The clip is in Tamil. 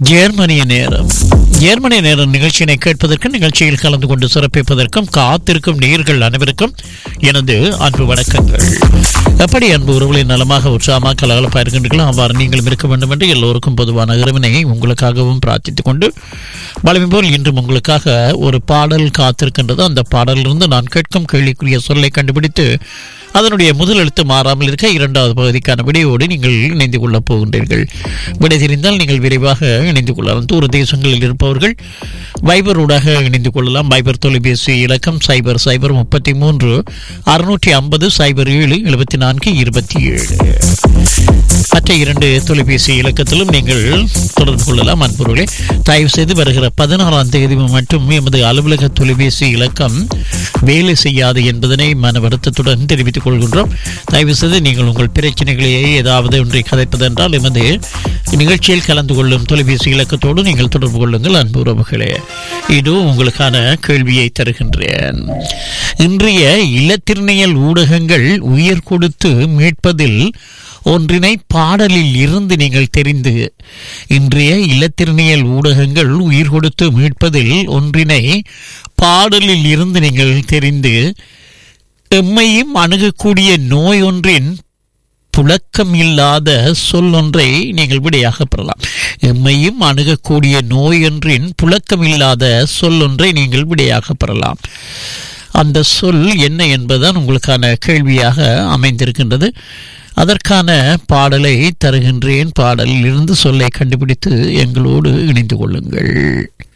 ஜெர்மனிய நேரம் ஜெர்மனிய நேரம் நிகழ்ச்சியினை கேட்பதற்கு நிகழ்ச்சியில் கலந்து கொண்டு சிறப்பிப்பதற்கும் காத்திருக்கும் நேர்கள் அனைவருக்கும் எனது அன்பு வணக்கங்கள் எப்படி அன்பு உறவுகளின் நலமாக உற்சாகமாக கலகலப்பாக இருக்கின்றீர்களோ அவ்வாறு நீங்களும் இருக்க வேண்டும் என்று எல்லோருக்கும் பொதுவான இறைவனை உங்களுக்காகவும் பிரார்த்தித்துக் கொண்டு வலிமை போல் இன்றும் உங்களுக்காக ஒரு பாடல் காத்திருக்கின்றது அந்த பாடலிலிருந்து நான் கேட்கும் கேள்விக்குரிய சொல்லை கண்டுபிடித்து அதனுடைய முதல் எழுத்து மாறாமல் இருக்க இரண்டாவது பகுதிக்கான விடையோடு நீங்கள் இணைந்து கொள்ளப் போகின்றீர்கள் விடை தெரிந்தால் நீங்கள் விரைவாக இணைந்து கொள்ளலாம் தூர தேசங்களில் இருப்பவர்கள் வைபர் ஊடாக இணைந்து கொள்ளலாம் வைபர் தொலைபேசி இலக்கம் சைபர் சைபர் முப்பத்தி மூன்று அறுநூற்றி ஐம்பது சைபர் ஏழு எழுபத்தி நான்கு இருபத்தி ஏழு மற்ற இரண்டு தொலைபேசி இலக்கத்திலும் நீங்கள் தொடர்பு கொள்ளலாம் அன்பர்களே தயவு செய்து வருகிற பதினாறாம் தேதி மட்டும் எமது அலுவலக தொலைபேசி இலக்கம் வேலை செய்யாது என்பதனை மன வருத்தத்துடன் தெரிவித்துக் கொள்கின்றோம் தயவு செய்து நீங்கள் உங்கள் பிரச்சனைகளை ஏதாவது ஒன்றை கதைப்பதென்றால் எமது நிகழ்ச்சியில் கலந்து கொள்ளும் தொலைபேசி இலக்கத்தோடு நீங்கள் தொடர்பு கொள்ளுங்கள் அன்பு உறவுகளே இதோ உங்களுக்கான கேள்வியை தருகின்றேன் இன்றைய இலத்திரனியல் ஊடகங்கள் உயிர் கொடுத்து மீட்பதில் ஒன்றினை பாடலில் இருந்து நீங்கள் தெரிந்து இன்றைய இலத்திரனியல் ஊடகங்கள் உயிர் கொடுத்து மீட்பதில் ஒன்றினை பாடலில் இருந்து நீங்கள் தெரிந்து எம்மையும் அணுகக்கூடிய நோய் ஒன்றின் புழக்கம் இல்லாத சொல் ஒன்றை நீங்கள் விடையாக பெறலாம் எம்மையும் அணுகக்கூடிய நோய் ஒன்றின் புழக்கம் இல்லாத சொல் ஒன்றை நீங்கள் விடையாக பெறலாம் அந்த சொல் என்ன என்பதுதான் உங்களுக்கான கேள்வியாக அமைந்திருக்கின்றது அதற்கான பாடலை தருகின்றேன் பாடலில் இருந்து சொல்லை கண்டுபிடித்து எங்களோடு இணைந்து கொள்ளுங்கள்